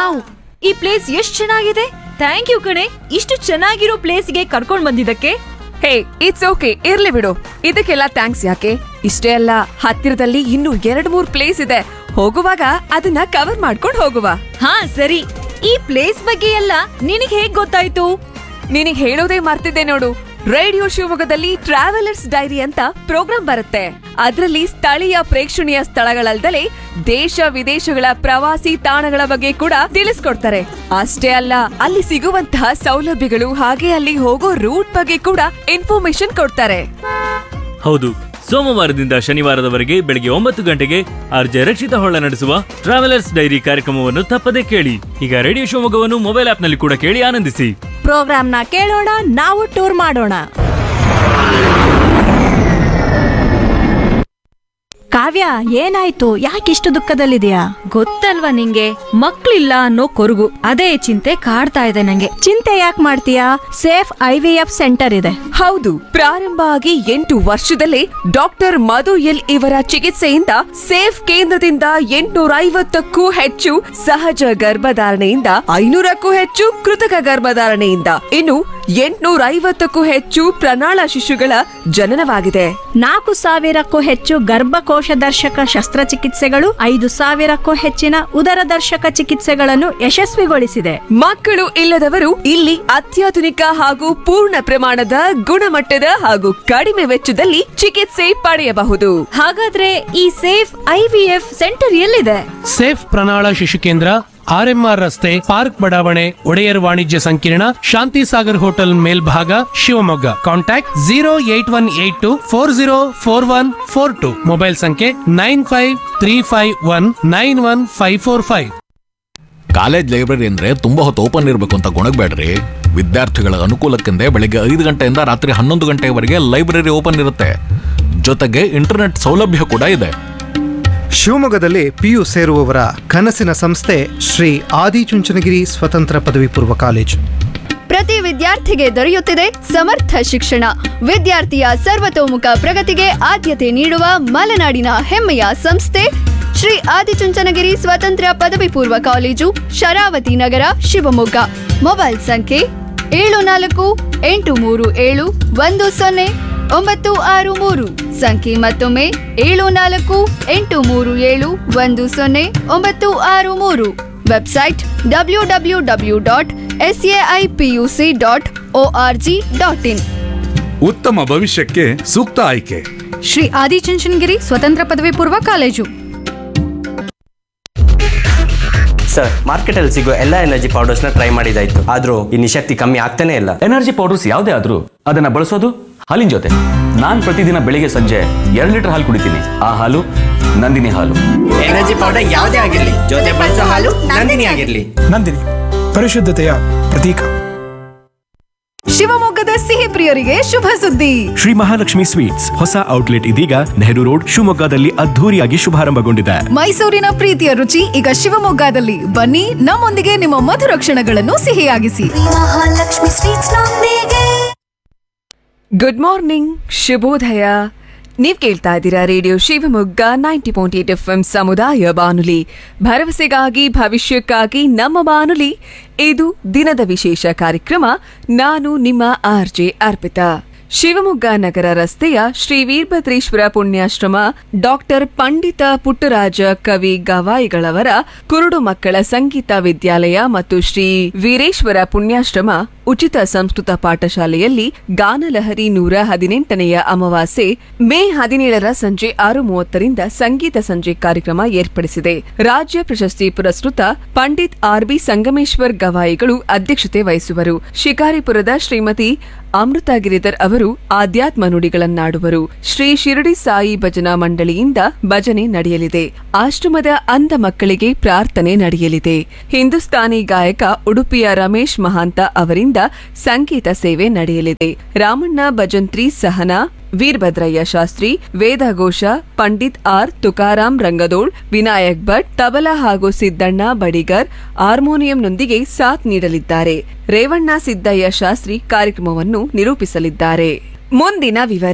wow ಈ place ಎಷ್ಟ್ ಚೆನ್ನಾಗಿದೆ ಥ್ಯಾಂಕ್ ಯು ಕಣೆ ಇಷ್ಟು ಚೆನ್ನಾಗಿರೋ ಪ್ಲೇಸ್ಗೆ ಕರ್ಕೊಂಡ್ ಬಂದಿದ್ದಕ್ಕೆ ಹೇ ಇಟ್ಸ್ ಓಕೆ ಇರ್ಲಿ ಬಿಡು ಇದಕ್ಕೆಲ್ಲ ಥ್ಯಾಂಕ್ಸ್ ಯಾಕೆ ಇಷ್ಟೇ ಅಲ್ಲ ಹತ್ತಿರದಲ್ಲಿ ಇನ್ನೂ ಎರಡ್ ಮೂರ್ ಪ್ಲೇಸ್ ಇದೆ ಹೋಗುವಾಗ ಅದನ್ನ ಕವರ್ ಮಾಡ್ಕೊಂಡು ಹೋಗುವ ಹಾ ಸರಿ ಈ ಪ್ಲೇಸ್ ಬಗ್ಗೆ ಎಲ್ಲ ನಿನಗ್ ಹೇಗ್ ಗೊತ್ತಾಯ್ತು ನಿನಗ್ ಹೇಳೋದೇ ಮರ್ತಿದ್ದೆ ನೋಡು ರೇಡಿಯೋ ಶಿವಮೊಗ್ಗದಲ್ಲಿ ಟ್ರಾವೆಲರ್ಸ್ ಡೈರಿ ಅಂತ ಪ್ರೋಗ್ರಾಂ ಬರುತ್ತೆ ಅದರಲ್ಲಿ ಸ್ಥಳೀಯ ಪ್ರೇಕ್ಷಣೀಯ ಸ್ಥಳಗಳಲ್ದಲೆ ದೇಶ ವಿದೇಶಗಳ ಪ್ರವಾಸಿ ತಾಣಗಳ ಬಗ್ಗೆ ಕೂಡ ತಿಳಿಸ್ಕೊಡ್ತಾರೆ ಅಷ್ಟೇ ಅಲ್ಲ ಅಲ್ಲಿ ಸಿಗುವಂತಹ ಸೌಲಭ್ಯಗಳು ಹಾಗೆ ಅಲ್ಲಿ ಹೋಗೋ ರೂಟ್ ಬಗ್ಗೆ ಕೂಡ ಇನ್ಫಾರ್ಮೇಶನ್ ಕೊಡ್ತಾರೆ ಹೌದು ಸೋಮವಾರದಿಂದ ಶನಿವಾರದವರೆಗೆ ಬೆಳಗ್ಗೆ ಒಂಬತ್ತು ಗಂಟೆಗೆ ಆರ್ಜೆ ರಕ್ಷಿತ ಹೊಳ್ಳ ನಡೆಸುವ ಟ್ರಾವೆಲರ್ಸ್ ಡೈರಿ ಕಾರ್ಯಕ್ರಮವನ್ನು ತಪ್ಪದೇ ಕೇಳಿ ಈಗ ರೇಡಿಯೋ ಶಿವಮೊಗ್ಗವನ್ನು ಮೊಬೈಲ್ ಆಪ್ನಲ್ಲಿ ಕೂಡ ಕೇಳಿ ಆನಂದಿಸಿ ಪ್ರೋಗ್ರಾಮ್ನ ಕೇಳೋಣ ನಾವು ಟೂರ್ ಮಾಡೋಣ ಕಾವ್ಯ ಏನಾಯ್ತು ಯಾಕಿಷ್ಟು ದುಃಖದಲ್ಲಿದೆಯಾ ಗೊತ್ತಲ್ವಾ ನಿಂಗೆ ಮಕ್ಳಿಲ್ಲ ಅನ್ನೋ ಕೊರಗು ಅದೇ ಚಿಂತೆ ಕಾಡ್ತಾ ಇದೆ ನಂಗೆ ಚಿಂತೆ ಯಾಕೆ ಮಾಡ್ತೀಯಾ safe I V F centre ಇದೆ ಹೌದು ಪ್ರಾರಂಭ ಆಗಿ ಎಂಟು ವರ್ಷದಲ್ಲೇ ಡಾಕ್ಟರ್ ಮಧು ಎಲ್ ಇವರ ಚಿಕಿತ್ಸೆಯಿಂದ ಸೇಫ್ ಕೇಂದ್ರದಿಂದ ಎಂಟುನೂರ ಐವತ್ತಕ್ಕೂ ಹೆಚ್ಚು ಸಹಜ ಗರ್ಭಧಾರಣೆಯಿಂದ ಐನೂರಕ್ಕೂ ಹೆಚ್ಚು ಕೃತಕ ಗರ್ಭಧಾರಣೆಯಿಂದ ಇನ್ನು ಎಂಟುನೂರ ಐವತ್ತಕ್ಕೂ ಹೆಚ್ಚು ಪ್ರಣಾಳ ಶಿಶುಗಳ ಜನನವಾಗಿದೆ ನಾಲ್ಕು ಸಾವಿರಕ್ಕೂ ಹೆಚ್ಚು ಗರ್ಭಕೋಶ ದರ್ಶಕ ಶಸ್ತ್ರಚಿಕಿತ್ಸೆಗಳು ಐದು ಸಾವಿರಕ್ಕೂ ಹೆಚ್ಚಿನ ಉದರ ದರ್ಶಕ ಚಿಕಿತ್ಸೆಗಳನ್ನು ಯಶಸ್ವಿಗೊಳಿಸಿದೆ ಮಕ್ಕಳು ಇಲ್ಲದವರು ಇಲ್ಲಿ ಅತ್ಯಾಧುನಿಕ ಹಾಗೂ ಪೂರ್ಣ ಪ್ರಮಾಣದ ಗುಣಮಟ್ಟದ ಹಾಗೂ ಕಡಿಮೆ ವೆಚ್ಚದಲ್ಲಿ ಚಿಕಿತ್ಸೆ ಪಡೆಯಬಹುದು ಹಾಗಾದ್ರೆ ಈ safe I V F centre ಎಲ್ಲಿದೆ ಸೇಫ್ ಪ್ರಣಾಳ ಶಿಶು ಕೇಂದ್ರ ಆರ್ಎಂಆರ್ ರಸ್ತೆ ಪಾರ್ಕ್ ಬಡಾವಣೆ ಒಡೆಯರ್ ವಾಣಿಜ್ಯ ಸಂಕೀರ್ಣ ಶಾಂತಿ ಸಾಗರ್ ಹೋಟೆಲ್ ಮೇಲ್ಭಾಗ Shivamogga contact zero eight one eight two four zero four one four two mobile ಸಂಖ್ಯೆ nine five three five one nine one five four five college library ಅಂದ್ರೆ ತುಂಬಾ ಹೊತ್ತು ಓಪನ್ ಇರಬೇಕು ಅಂತ ಗೊಣಗಬೇಡ್ರಿ ವಿದ್ಯಾರ್ಥಿಗಳ ಅನುಕೂಲಕ್ಕೆಂದೇ ಬೆಳಿಗ್ಗೆ ಐದು ಗಂಟೆಯಿಂದ ರಾತ್ರಿ ಹನ್ನೊಂದು ಗಂಟೆವರೆಗೆ ಲೈಬ್ರರಿ ಓಪನ್ ಇರುತ್ತೆ ಜೊತೆಗೆ ಇಂಟರ್ನೆಟ್ ಸೌಲಭ್ಯ ಕೂಡ ಇದೆ ಶಿವಮೊಗ್ಗದಲ್ಲಿ ಪಿಯು ಸೇರುವವರ ಕನಸಿನ ಸಂಸ್ಥೆ ಶ್ರೀ ಆದಿಚುಂಚನಗಿರಿ ಸ್ವತಂತ್ರ ಪದವಿ ಪೂರ್ವ ಕಾಲೇಜು ಪ್ರತಿ ವಿದ್ಯಾರ್ಥಿಗೆ ದೊರೆಯುತ್ತಿದೆ ಸಮರ್ಥ ಶಿಕ್ಷಣ ವಿದ್ಯಾರ್ಥಿಯ ಸರ್ವತೋಮುಖ ಪ್ರಗತಿಗೆ ಆದ್ಯತೆ ನೀಡುವ ಮಲೆನಾಡಿನ ಹೆಮ್ಮೆಯ ಸಂಸ್ಥೆ ಶ್ರೀ ಆದಿಚುಂಚನಗಿರಿ ಸ್ವತಂತ್ರ ಪದವಿ ಪೂರ್ವ ಕಾಲೇಜು ಶರಾವತಿ ನಗರ ಶಿವಮೊಗ್ಗ ಮೊಬೈಲ್ ಸಂಖ್ಯೆ ಏಳು ನಾಲ್ಕು ಎಂಟು ಮೂರು ಏಳು ಒಂದು ಸೊನ್ನೆ ಒಂಬತ್ತು ಆರು ಮೂರು ಸಂಖ್ಯೆ ಮತ್ತೊಮ್ಮೆ ಏಳು ನಾಲ್ಕು ಎಂಟು ಮೂರು ಏಳು ಒಂದು ಸೊನ್ನೆ ಒಂಬತ್ತು ಆರು ಮೂರು website W W W dot S A I P U C dot O R G dot in ಉತ್ತಮ ಭವಿಷ್ಯಕ್ಕೆ ಸೂಕ್ತ ಆಯ್ಕೆ ಶ್ರೀ ಆದಿಚುಂಚನಗಿರಿ ಸ್ವತಂತ್ರ ಪದವಿ ಪೂರ್ವ ಕಾಲೇಜು ಸರ್ ಮಾರ್ಕೆಟಲ್ಲಿ ಸಿಗೋ ಎಲ್ಲ ಎನರ್ಜಿ ಪೌಡರ್ಸ್ನ ಟ್ರೈ ಮಾಡಿದಾಯ್ತು ಆದ್ರೂ ಈ ನಿಶಕ್ತಿ ಕಮ್ಮಿ ಆಗ್ತಾನೆ ಇಲ್ಲ ಎನರ್ಜಿ ಪೌಡರ್ಸ್ ಯಾವುದೇ ಆದ್ರೂ ಅದನ್ನ ಬಳಸೋದು ಹಾಲಿನ ಜೊತೆ ನಾನ್ ಪ್ರತಿದಿನ ಬೆಳಿಗ್ಗೆ ಸಂಜೆ ಎರಡು ಲೀಟರ್ ಹಾಲು ಕುಡಿತೀನಿ ಆ ಹಾಲು ನಂದಿನಿ ಹಾಲು ಎನರ್ಜಿ ಪೌಡರ್ ಯಾವುದೇ ಆಗಿರ್ಲಿ ಜೊತೆ ಬಳಸೋ ಹಾಲು ನಂದಿನಿ ಆಗಿರ್ಲಿ ನಂದಿನಿ ಪರಿಶುದ್ಧತೆಯ ಪ್ರತೀಕ ಶಿವಮೊಗ್ಗದ ಸಿಹಿ ಪ್ರಿಯರಿಗೆ ಶುಭ ಸುದ್ದಿ ಶ್ರೀ ಮಹಾಲಕ್ಷ್ಮಿ ಸ್ವೀಟ್ಸ್ ಹೊಸ ಔಟ್ಲೆಟ್ ಇದೀಗ ನೆಹರು ರೋಡ್ ಶಿವಮೊಗ್ಗದಲ್ಲಿ ಅದ್ಧೂರಿಯಾಗಿ ಶುಭಾರಂಭಗೊಂಡಿದೆ ಮೈಸೂರಿನ ಪ್ರೀತಿಯ ರುಚಿ ಈಗ ಶಿವಮೊಗ್ಗದಲ್ಲಿ ಬನ್ನಿ ನಮ್ಮೊಂದಿಗೆ ನಿಮ್ಮ ಮಧುರ ಕ್ಷಣಗಳನ್ನು ಸಿಹಿಯಾಗಿಸಿ ಮಹಾಲಕ್ಷ್ಮಿ ಸ್ವೀಟ್ಸ್ ನೊಂದಿಗೆ ಗುಡ್ ಮಾರ್ನಿಂಗ್ ಶುಭೋದಯ ನೀವ್ ಕೇಳ್ತಾ ಇದ್ದೀರಾ radio Shivamogga ninety point eight F M ಸಮುದಾಯ ಬಾನುಲಿ ಭರವಸೆಗಾಗಿ ಭವಿಷ್ಯಕ್ಕಾಗಿ ನಮ್ಮ ಬಾನುಲಿ ಇದು ದಿನದ ವಿಶೇಷ ಕಾರ್ಯಕ್ರಮ ನಾನು ನಿಮ್ಮ ಆರ್ಜೆ ಅರ್ಪಿತಾ ಶಿವಮೊಗ್ಗ ನಗರ ರಸ್ತೆಯ ಶ್ರೀ ವೀರಭದ್ರೇಶ್ವರ ಪುಣ್ಯಾಶ್ರಮ ಡಾಕ್ಟರ್ ಪಂಡಿತ ಪುಟ್ಟರಾಜ ಕವಿ ಗವಾಯಿಗಳವರ ಕುರುಡು ಮಕ್ಕಳ ಸಂಗೀತ ವಿದ್ಯಾಲಯ ಮತ್ತು ಶ್ರೀ ವೀರೇಶ್ವರ ಪುಣ್ಯಾಶ್ರಮ ಉಚಿತ ಸಂಸ್ಕೃತ ಪಾಠಶಾಲೆಯಲ್ಲಿ ಗಾನಲಹರಿ ನೂರ ಹದಿನೆಂಟನೆಯ ಅಮಾವಾಸ್ಯೆ ಮೇ ಹದಿನೇಳರ ಸಂಜೆ ಆರು ಮೂವತ್ತರಿಂದ ಸಂಗೀತ ಸಂಜೆ ಕಾರ್ಯಕ್ರಮ ಏರ್ಪಡಿಸಿದೆ ರಾಜ್ಯ ಪ್ರಶಸ್ತಿ ಪುರಸ್ಕೃತ ಪಂಡಿತ್ ಆರ್ ಬಿ ಸಂಗಮೇಶ್ವರ್ ಗವಾಯಿಗಳು ಅಧ್ಯಕ್ಷತೆ ವಹಿಸುವರು ಶಿಕಾರಿಪುರದ ಶ್ರೀಮತಿ ಅಮೃತ ಗಿರಿಧರ್ ಅವರು ಆಧ್ಯಾತ್ಮ ನುಡಿಗಳನ್ನಾಡುವರು ಶ್ರೀ ಶಿರಡಿ ಸಾಯಿ ಭಜನಾ ಮಂಡಳಿಯಿಂದ ಭಜನೆ ನಡೆಯಲಿದೆ ಆಶ್ರಮದ ಅಂಧ ಮಕ್ಕಳಿಗೆ ಪ್ರಾರ್ಥನೆ ನಡೆಯಲಿದೆ ಹಿಂದೂಸ್ತಾನಿ ಗಾಯಕ ಉಡುಪಿಯ ರಮೇಶ್ ಮಹಾಂತ ಅವರಿಂದ ಸಂಗೀತ ಸೇವೆ ನಡೆಯಲಿದೆ ರಾಮಣ್ಣ ಭಜಂತ್ರಿ ಸಹನಾ ವೀರಭದ್ರಯ್ಯ ಶಾಸ್ತ್ರಿ ವೇದಘೋಷ ಪಂಡಿತ್ ಆರ್ ತುಕಾರಾಂ ರಂಗದೋಳ್ ವಿನಾಯಕ್ ಭಟ್ ತಬಲಾ ಹಾಗೂ ಸಿದ್ದಣ್ಣ ಬಡಿಗರ್ ಹಾರ್ಮೋನಿಯಂನೊಂದಿಗೆ ಸಾಥ್ ನೀಡಲಿದ್ದಾರೆ ರೇವಣ್ಣ ಸಿದ್ದಯ್ಯ ಶಾಸ್ತ್ರಿ ಕಾರ್ಯಕ್ರಮವನ್ನು ನಿರೂಪಿಸಲಿದ್ದಾರೆ ಮುಂದಿನ ವಿವರ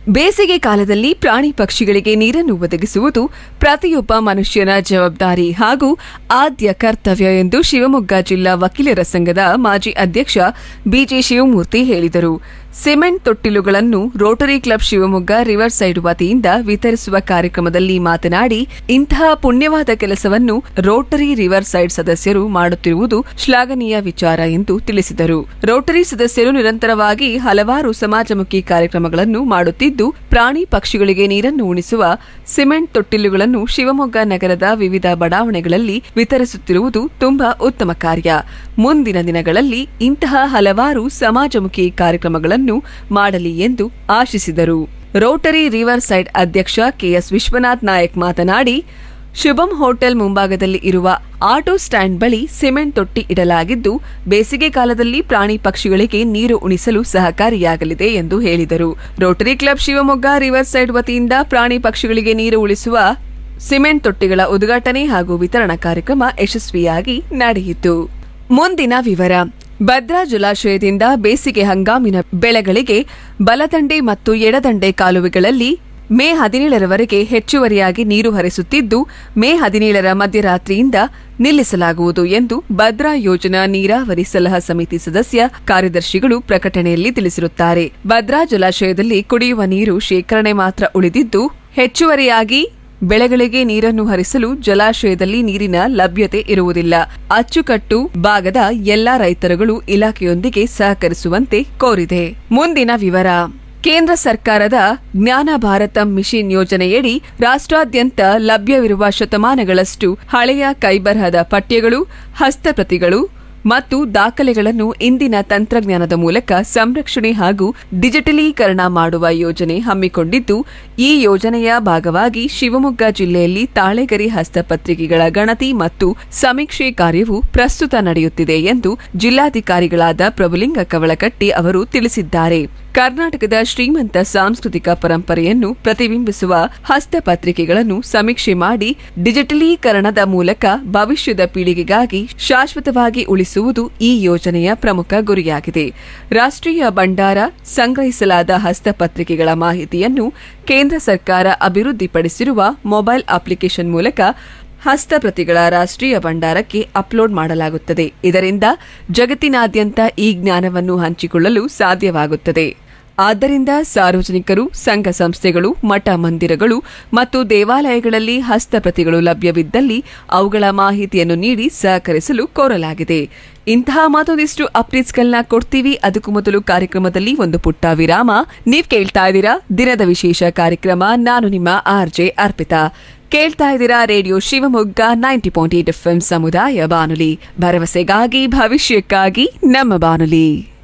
ಬೇಸಿಗೆ ಕಾಲದಲ್ಲಿ ಪ್ರಾಣಿ ಪಕ್ಷಿಗಳಿಗೆ ನೀರನ್ನು ಒದಗಿಸುವುದು ಪ್ರತಿಯೊಬ್ಬ ಮನುಷ್ಯನ ಜವಾಬ್ದಾರಿ ಹಾಗೂ ಆದ್ಯ ಕರ್ತವ್ಯ ಎಂದು ಶಿವಮೊಗ್ಗ ಜಿಲ್ಲಾ ವಕೀಲರ ಸಂಘದ ಮಾಜಿ ಅಧ್ಯಕ್ಷ ಬಿಜೆ ಶಿವಮೂರ್ತಿ ಹೇಳಿದರು ಸಿಮೆಂಟ್ ತೊಟ್ಟಿಲುಗಳನ್ನು Rotary club Shivamogga river side ವತಿಯಿಂದ ವಿತರಿಸುವ ಕಾರ್ಯಕ್ರಮದಲ್ಲಿ ಮಾತನಾಡಿ ಇಂತಹ ಪುಣ್ಯವಾದ ಕೆಲಸವನ್ನು ರೋಟರಿ ರಿವರ್ ಸೈಡ್ ಸದಸ್ಯರು ಮಾಡುತ್ತಿರುವುದು ಶ್ಲಾಘನೀಯ ವಿಚಾರ ಎಂದು ತಿಳಿಸಿದರು ರೋಟರಿ ಸದಸ್ಯರು ನಿರಂತರವಾಗಿ ಹಲವಾರು ಸಮಾಜಮುಖಿ ಕಾರ್ಯಕ್ರಮಗಳನ್ನು ಮಾಡುತ್ತಿದ್ದು ಪ್ರಾಣಿ ಪಕ್ಷಿಗಳಿಗೆ ನೀರನ್ನು ಉಣಿಸುವ ಸಿಮೆಂಟ್ ತೊಟ್ಟಿಲುಗಳನ್ನು ಶಿವಮೊಗ್ಗ ನಗರದ ವಿವಿಧ ಬಡಾವಣೆಗಳಲ್ಲಿ ವಿತರಿಸುತ್ತಿರುವುದು ತುಂಬಾ ಉತ್ತಮ ಕಾರ್ಯ ಮುಂದಿನ ದಿನಗಳಲ್ಲಿ ಇಂತಹ ಹಲವಾರು ಸಮಾಜಮುಖಿ ಕಾರ್ಯಕ್ರಮಗಳನ್ನು ಮಾಡಲಿ ಎಂದು ಆಶಿಸಿದರು ರೋಟರಿ ರಿವರ್ ಸೈಡ್ ಅಧ್ಯಕ್ಷ ಕೆಎಸ್ ವಿಶ್ವನಾಥ್ ನಾಯಕ್ ಮಾತನಾಡಿ ಶುಭಂ ಹೋಟೆಲ್ ಮುಂಭಾಗದಲ್ಲಿ ಇರುವ ಆಟೋ ಸ್ಟ್ಯಾಂಡ್ ಬಳಿ ಸಿಮೆಂಟ್ ತೊಟ್ಟಿ ಇಡಲಾಗಿದ್ದು ಬೇಸಿಗೆ ಕಾಲದಲ್ಲಿ ಪ್ರಾಣಿ ಪಕ್ಷಿಗಳಿಗೆ ನೀರು ಉಣಿಸಲು ಸಹಕಾರಿಯಾಗಲಿದೆ ಎಂದು ಹೇಳಿದರು rotary club Shivamogga river side ವತಿಯಿಂದ ಪ್ರಾಣಿ ಪಕ್ಷಿಗಳಿಗೆ ನೀರು ಉಳಿಸುವ ಸಿಮೆಂಟ್ ತೊಟ್ಟಿಗಳ ಉದ್ಘಾಟನೆ ಹಾಗೂ ವಿತರಣಾ ಕಾರ್ಯಕ್ರಮ ಯಶಸ್ವಿಯಾಗಿ ನಡೆಯಿತು ಮುಂದಿನ ವಿವರ ಭದ್ರಾ ಜಲಾಶಯದಿಂದ ಬೇಸಿಗೆ ಹಂಗಾಮಿನ ಬೆಳೆಗಳಿಗೆ ಬಲದಂಡೆ ಮತ್ತು ಎಡದಂಡೆ ಕಾಲುವೆಗಳಲ್ಲಿ ಮೇ ಹದಿನೇಳರವರೆಗೆ ಹೆಚ್ಚುವರಿಯಾಗಿ ನೀರು ಹರಿಸುತ್ತಿದ್ದು ಮೇ ಹದಿನೇಳರ ಮಧ್ಯರಾತ್ರಿಯಿಂದ ನಿಲ್ಲಿಸಲಾಗುವುದು ಎಂದು ಭದ್ರಾ ಯೋಜನಾ ನೀರಾವರಿ ಸಲಹಾ ಸಮಿತಿ ಸದಸ್ಯ ಕಾರ್ಯದರ್ಶಿಗಳು ಪ್ರಕಟಣೆಯಲ್ಲಿ ತಿಳಿಸಿರುತ್ತಾರೆ ಭದ್ರಾ ಜಲಾಶಯದಲ್ಲಿ ಕುಡಿಯುವ ನೀರು ಶೇಖರಣೆ ಮಾತ್ರ ಉಳಿದಿದ್ದು ಹೆಚ್ಚುವರಿಯಾಗಿ ಬೆಳೆಗಳಿಗೆ ನೀರನ್ನು ಹರಿಸಲು ಜಲಾಶಯದಲ್ಲಿ ನೀರಿನ ಲಭ್ಯತೆ ಇರುವುದಿಲ್ಲ ಅಚ್ಚುಕಟ್ಟು ಭಾಗದ ಎಲ್ಲಾ ರೈತರುಗಳು ಇಲಾಖೆಯೊಂದಿಗೆ ಸಹಕರಿಸುವಂತೆ ಕೋರಿದೆ ಮುಂದಿನ ವಿವರ ಕೇಂದ್ರ ಸರ್ಕಾರದ ಜ್ಞಾನ ಭಾರತ ಮಿಷನ್ ಯೋಜನೆಯಡಿ ರಾಷ್ಟ್ರಾದ್ಯಂತ ಲಭ್ಯವಿರುವ ಶತಮಾನಗಳಷ್ಟು ಹಳೆಯ ಕೈಬರಹದ ಪಠ್ಯಗಳು ಹಸ್ತಪ್ರತಿಗಳು ಮತ್ತು ದಾಖಲೆಗಳನ್ನು ಇಂದಿನ ತಂತ್ರಜ್ಞಾನದ ಮೂಲಕ ಸಂರಕ್ಷಣೆ ಹಾಗೂ ಡಿಜಿಟಲೀಕರಣ ಮಾಡುವ ಯೋಜನೆ ಹಮ್ಮಿಕೊಂಡಿದ್ದು ಈ ಯೋಜನೆಯ ಭಾಗವಾಗಿ ಶಿವಮೊಗ್ಗ ಜಿಲ್ಲೆಯಲ್ಲಿ ತಾಳೆಗರಿ ಹಸ್ತಪತ್ರಿಕೆಗಳ ಗಣತಿ ಮತ್ತು ಸಮೀಕ್ಷೆ ಕಾರ್ಯವು ಪ್ರಸ್ತುತ ನಡೆಯುತ್ತಿದೆ ಎಂದು ಜಿಲ್ಲಾಧಿಕಾರಿಗಳಾದ ಪ್ರಭುಲಿಂಗ ಕವಳಕಟ್ಟಿ ಅವರು ತಿಳಿಸಿದ್ದಾರೆ ಕರ್ನಾಟಕದ ಶ್ರೀಮಂತ ಸಾಂಸ್ಕೃತಿಕ ಪರಂಪರೆಯನ್ನು ಪ್ರತಿಬಿಂಬಿಸುವ ಹಸ್ತಪತ್ರಿಕೆಗಳನ್ನು ಸಮೀಕ್ಷೆ ಮಾಡಿ ಡಿಜಿಟಲೀಕರಣದ ಮೂಲಕ ಭವಿಷ್ಯದ ಪೀಳಿಗೆಗಾಗಿ ಶಾಶ್ವತವಾಗಿ ಉಳಿಸುವುದು ಈ ಯೋಜನೆಯ ಪ್ರಮುಖ ಗುರಿಯಾಗಿದೆ ರಾಷ್ಟ್ರೀಯ ಭಂಡಾರ ಸಂಗ್ರಹಿಸಲಾದ ಹಸ್ತಪತ್ರಿಕೆಗಳ ಮಾಹಿತಿಯನ್ನು ಕೇಂದ್ರ ಸರ್ಕಾರ ಅಭಿವೃದ್ಧಿಪಡಿಸಿರುವ ಮೊಬೈಲ್ ಅಪ್ಲಿಕೇಶನ್ ಮೂಲಕ ಹಸ್ತಪ್ರತಿಗಳ ರಾಷ್ಟ್ರೀಯ ಭಂಡಾರಕ್ಕೆ ಅಪ್ಲೋಡ್ ಮಾಡಲಾಗುತ್ತದೆ ಇದರಿಂದ ಜಗತ್ತಿನಾದ್ಯಂತ ಈ ಜ್ಞಾನವನ್ನು ಹಂಚಿಕೊಳ್ಳಲು ಸಾಧ್ಯವಾಗುತ್ತದೆ ಆದ್ದರಿಂದ ಸಾರ್ವಜನಿಕರು ಸಂಘ ಸಂಸ್ಥೆಗಳು ಮಠ ಮಂದಿರಗಳು ಮತ್ತು ದೇವಾಲಯಗಳಲ್ಲಿ ಹಸ್ತಪ್ರತಿಗಳು ಲಭ್ಯವಿದ್ದಲ್ಲಿ ಅವುಗಳ ಮಾಹಿತಿಯನ್ನು ನೀಡಿ ಸಹಕರಿಸಲು ಕೋರಲಾಗಿದೆ ಇಂತಹ ಮತ್ತೊಂದಿಷ್ಟು ಅಪ್ಡೇಟ್ಸ್ಗಳನ್ನ ಕೊಡ್ತೀವಿ ಅದಕ್ಕೂ ಮೊದಲು ಕಾರ್ಯಕ್ರಮದಲ್ಲಿ ಒಂದು ಪುಟ್ಟ ವಿರಾಮ ನೀವ್ ಕೇಳ್ತಾ ಇದ್ದೀರಾ ದಿನದ ವಿಶೇಷ ಕಾರ್ಯಕ್ರಮ ನಾನು ನಿಮ್ಮ ಆರ್ಜೆ ಅರ್ಪಿತಾ ಕೇಳ್ತಾ ಇದ್ದೀರಾ radio Shivamogga ninety point eight F ಸಮುದಾಯ ಬಾನುಲಿ ಭರವಸೆಗಾಗಿ ಭವಿಷ್ಯಕ್ಕಾಗಿ ನಮ್ಮ ಬಾನುಲಿ